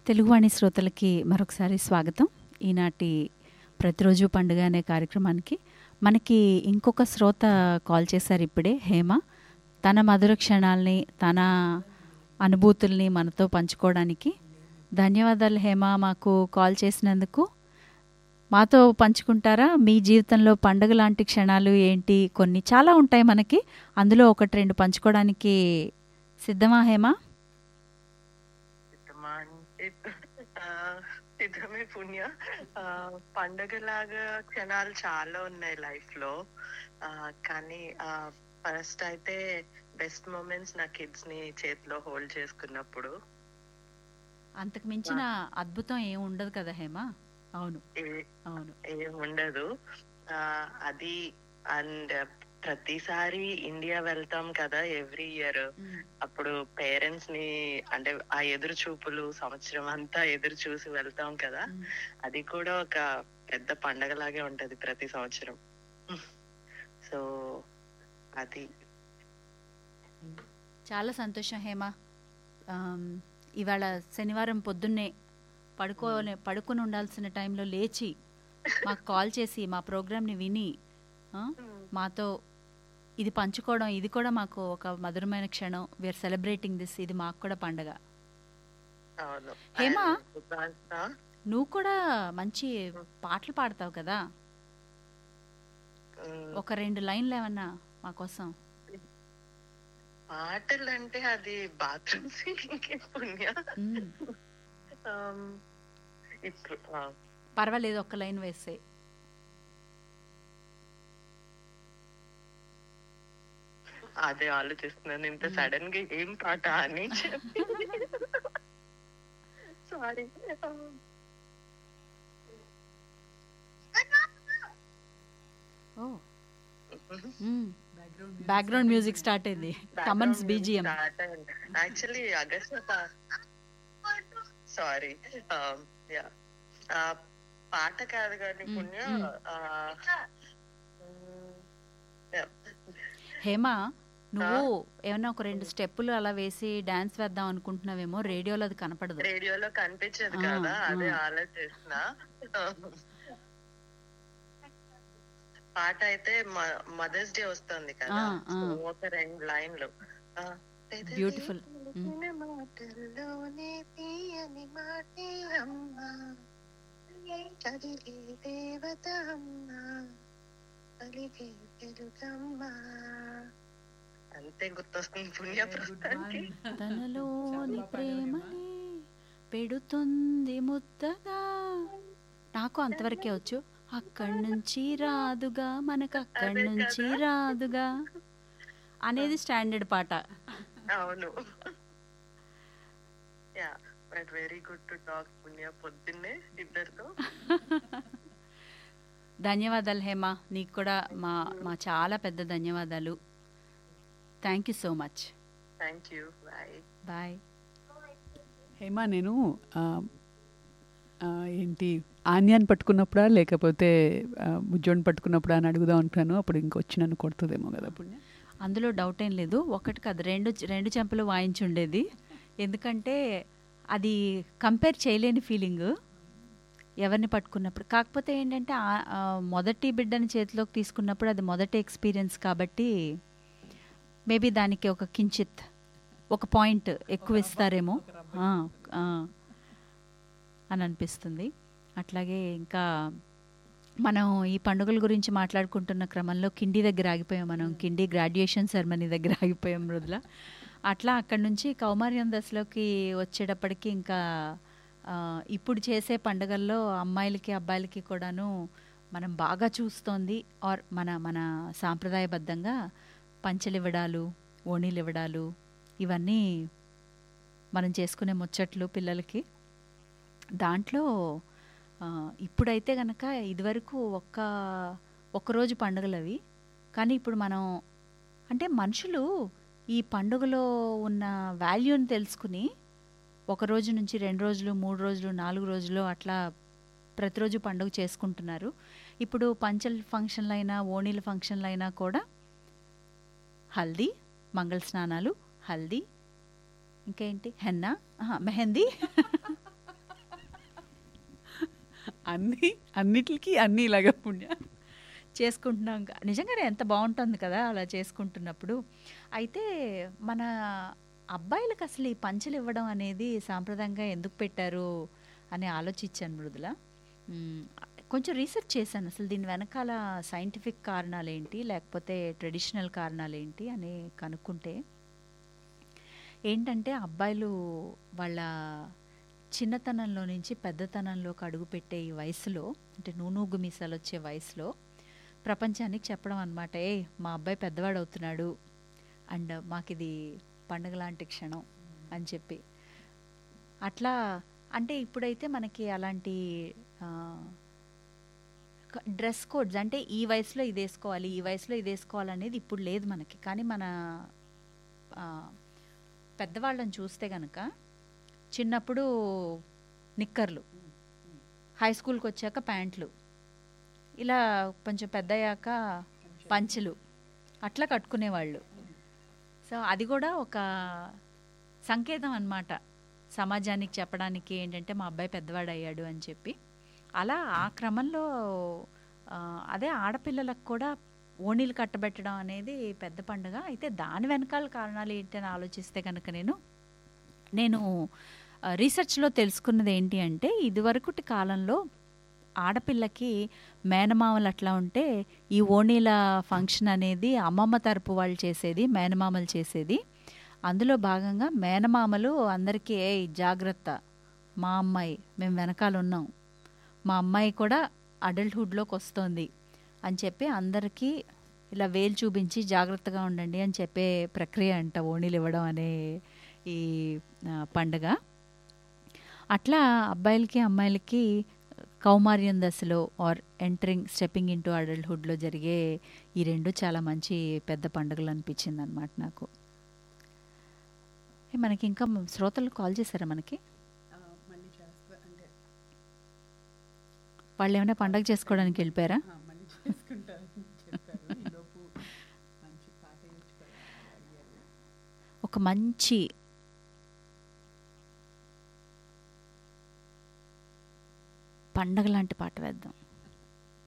తెలుగువాణి శ్రోతలకి మరొకసారి స్వాగతం ఈనాటి ప్రతిరోజు పండుగ అనే కార్యక్రమానికి మనకి ఇంకొక శ్రోత కాల్ చేశారు ఇప్పుడే హేమ తన మధుర క్షణాల్ని తన అనుభూతుల్ని మనతో పంచుకోవడానికి ధన్యవాదాలు హేమ మాకు కాల్ చేసినందుకు మాతో పంచుకుంటారా మీ జీవితంలో పండుగ లాంటి క్షణాలు ఏంటి కొన్ని చాలా ఉంటాయి మనకి అందులో ఒకటి రెండు పంచుకోవడానికి సిద్ధమా హేమ సిద్ధమా అంటే ఆ, సిద్ధమే పుణ్య ఆ, పండగలాగా క్షణాలు చాలా ఉన్నాయి లైఫ్ లో ఆ, కానీ ఫస్ట్ అయితే బెస్ట్ మూమెంట్స్ నా కిడ్స్ ని చేతిలో హోల్డ్ చేసుకున్నప్పుడు అంతకు మించిన అద్భుతం ఏం ఉండదు కదా హేమ అవును ఏ- అవును ఏం ఉండదు ఆ, అది అండ్ ప్రతిసారి ఇండియా వెళ్తాం కదా ఎవ్రీ ఇయర్ అప్పుడు పేరెంట్స్ ని అంటే ఆ ఎదురు చూపులు సంవత్సరం అంతా ఎదురు చూసి వెళ్తాం కదా అది కూడా ఒక పెద్ద పండగలాగే ఉంటది ప్రతి సంవత్సరం సో అది చాలా సంతోషం హేమ ఆమ్, ఇవాళ శనివారం పొద్దున్నే పడుకో పడుకొని ఉండాల్సిన టైంలో లేచి మాకు కాల్ చేసి మా ప్రోగ్రామ్ని విని ఆ, మాతో ఇది పంచుకోవడం ఇది కూడా మాకు ఒక మధురమైన క్షణం వీఆర్ సెలబ్రేటింగ్ దిస్ ఇది మాకు కూడా పండగ అవును హేమా? And, ఆ, నువ్వు కూడా మంచి పాటలు పాడతావు కదా ఉమ్, ఒక రెండు లైన్లు ఏమన్నా మా కోసం పాటలు అంటే అది బాత్రూమ్ సింగింగ్ పుణ్య మ్మ్. Um, ఇప్పుడు ఆ, పర్వాలేదు ఒక్క లైన్ వేసే అదే ఆలోచిస్తున్నాను ఇంత సడన్ గా ఏం పాట అని చెప్పి sorry oh background music start అయింది కమన్స్ బీజిఎం యాక్చువల్లీ అగస్ట్ సారీ యా పాట కాదు కానీ Mm, పుణ్య mm. ఆ, mm, yeah. హేమ నువ్వు ఏమన్నా ఒక రెండు స్టెప్పులు అలా వేసి డాన్స్ వేద్దాం అనుకుంటున్నావేమో రేడియోలో అది కనపడదు రేడియోలో కనిపించదు ఆ, కదా అదే ఆ. ఆలోచిస్తున్నా పాట అయితే మదర్స్ డే వస్తుంది కదా ఆ, ఆ. So, ఒక రెండు లైన్లు ఆ, Beautiful. తెలిసిన మాటల్లోనే తీయని మాటే అమ్మా కదిలే దేవత అమ్మా కలిగే తెలుగమ్మా అంతే గుర్తొస్తుంది పుణ్య ప్రస్తుతానికి తనలోని ప్రేమని పెడుతుంది ముద్దగా నాకు అంతవరకే వచ్చు అక్కడి నుంచి రాదుగా మనకు అక్కడి అదే నుంచి కదా. రాదుగా అనేది స్టాండర్డ్ పాట అవును yeah but very good to talk పుణ్య పొద్దున్నే ఇద్దరితో ధన్యవాదాలు హేమ నీకు కూడా మా మా చాలా పెద్ద ధన్యవాదాలు thank you so much thank you bye bye Hema నేను ఆ, ఆ, ఏంటి ఆన్యాన్ని పట్టుకున్నప్పుడా లేకపోతే ఆ, ముజ్జోని పట్టుకున్నప్పుడా అని అడుగుదాం అనుకున్నాను అప్పుడు ఇంకొచ్చి నన్ను కొడుతుందేమో కదా పుణ్య అందులో డౌట్ ఏం లేదు ఒకటి కాదు రెండు రెండు చెంపలు వాయించుండేది ఎందుకంటే అది కంపేర్ చేయలేని ఫీలింగ్ ఎవరిని పట్టుకున్నప్పుడు కాకపోతే ఏంటంటే ఆ- ఆ మొదటి బిడ్డని చేతిలోకి తీసుకున్నప్పుడు అది మొదటి ఎక్స్పీరియన్స్ కాబట్టి మేబీ దానికి ఒక కించిత్ ఒక పాయింట్ ఎక్కువ ఇస్తారేమో ఆ, ఆ, అని అనిపిస్తుంది అట్లాగే ఇంకా మనం ఈ పండుగల గురించి మాట్లాడుకుంటున్న క్రమంలో కిండి దగ్గర ఆగిపోయాం మనం కిండి గ్రాడ్యుయేషన్ సెరమనీ దగ్గర ఆగిపోయాం మృదుల అట్లా అక్కడి నుంచి కౌమార్యం దశలోకి వచ్చేటప్పటికి ఇంకా ఆ, ఇప్పుడు చేసే పండుగల్లో అమ్మాయిలకి అబ్బాయిలకి కూడాను మనం బాగా చూస్తోంది ఆర్ మన మన సాంప్రదాయబద్ధంగా పంచెలు ఇవ్వడాలు ఓణీలు ఇవ్వడాలు ఇవన్నీ మనం చేసుకునే ముచ్చట్లు పిల్లలకి దాంట్లో ఆ, ఇప్పుడైతే కనుక ఇదివరకు ఒక్క ఒక్కరోజు పండుగలు అవి కానీ ఇప్పుడు మనం అంటే మనుషులు ఈ పండుగలో ఉన్న వాల్యూని తెలుసుకుని ఒక రోజు నుంచి రెండు రోజులు మూడు రోజులు నాలుగు రోజులు అట్లా ప్రతిరోజు పండుగ చేసుకుంటున్నారు ఇప్పుడు పంచల్ ఫంక్షన్లు అయినా ఓణీల ఫంక్షన్లు అయినా కూడా హల్దీ మంగళ స్నానాలు హల్దీ ఇంకేంటి హెన్నా ఆహా, మెహందీ అన్ని అన్నిటికి అన్ని ఇలాగా పుణ్య చేసుకుంటున్నాం కా- నిజంగానే ఎంత బాగుంటుంది కదా అలా చేసుకుంటున్నప్పుడు అయితే మన అబ్బాయిలకు అసలు ఈ పంచలు ఇవ్వడం అనేది సాంప్రదాయంగా ఎందుకు పెట్టారు అని ఆలోచించాను మృదుల మ్మ్. కొంచెం రీసెర్చ్ చేశాను అసలు దీని వెనకాల సైంటిఫిక్ కారణాలు ఏంటి లేకపోతే ట్రెడిషనల్ కారణాలు ఏంటి అని కనుక్కుంటే ఏంటంటే అబ్బాయిలు వాళ్ళ చిన్నతనంలో నుంచి పెద్దతనంలోకి అడుగుపెట్టే ఈ వయసులో అంటే నూనూగు మీసాలు వచ్చే వయసులో ప్రపంచానికి చెప్పడం అనమాట ఏ మా అబ్బాయి పెద్దవాడు అవుతున్నాడు అండ్ మాకు ఇది పండుగ లాంటి క్షణం అని చెప్పి అట్లా అంటే ఇప్పుడైతే మనకి అలాంటి డ్రెస్ కోడ్స్ అంటే ఈ వయసులో ఇది వేసుకోవాలి ఈ వయసులో ఇది వేసుకోవాలి అనేది ఇప్పుడు లేదు మనకి కానీ మన ఆ, పెద్దవాళ్ళని చూస్తే గనక చిన్నప్పుడు నిక్కర్లు హై స్కూల్కి వచ్చాక ప్యాంట్లు ఇలా కొంచెం పెద్దయ్యాక పంచెలు అట్లా కట్టుకునేవాళ్ళు సో అది కూడా ఒక సంకేతం అన్నమాట సమాజానికి చెప్పడానికి ఏంటంటే మా అబ్బాయి పెద్దవాడు అయ్యాడు అని చెప్పి అలా ఆ క్రమంలో ఆ, అదే ఆడపిల్లలకు కూడా ఓణీలు కట్టబెట్టడం అనేది పెద్ద పండుగ అయితే దాని వెనకాల కారణాలు ఏంటి అని ఆలోచిస్తే కనుక నేను నేను ఆ, రీసెర్చ్లో తెలుసుకున్నది ఏంటి అంటే ఇదివరకటి కాలంలో ఆడపిల్లకి మేనమామలు అట్లా ఉంటే ఈ ఓణీల ఫంక్షన్ అనేది అమ్మమ్మ తరపు వాళ్ళు చేసేది మేనమామలు చేసేది అందులో భాగంగా మేనమామలు అందరికీ ఏ జాగ్రత్త మా అమ్మాయి మేము వెనకాల ఉన్నాం మా అమ్మాయి కూడా అడల్ట్హుడ్లోకి వస్తోంది అని చెప్పి అందరికీ ఇలా వేలు చూపించి జాగ్రత్తగా ఉండండి అని చెప్పే ప్రక్రియ అంట ఓణీలు ఇవ్వడం అనే ఈ ఆ, పండగ అట్లా అబ్బాయిలకి అమ్మాయిలకి కౌమార్యం దశలో ఆర్ ఎంటరింగ్ స్టెప్పింగ్ ఇంటూ అడల్ట్హుడ్లో జరిగే ఈ రెండు చాలా మంచి పెద్ద పండుగలు అనిపించింది అనమాట నాకు ఏ, మనకి ఇంకా శ్రోతలు కాల్ చేశారా మనకి మళ్ళీ చేస్తా అంటే వాళ్ళు ఏమైనా పండగ చేసుకోవడానికి వెళ్ళిపోయారా మళ్ళీ చేసుకుంటారని చెప్పారు ఈలోపు మంచి పాట వేయించుకోవాలి అడిగారు ఒక మంచి పండగ లాంటి పాట వేద్దాం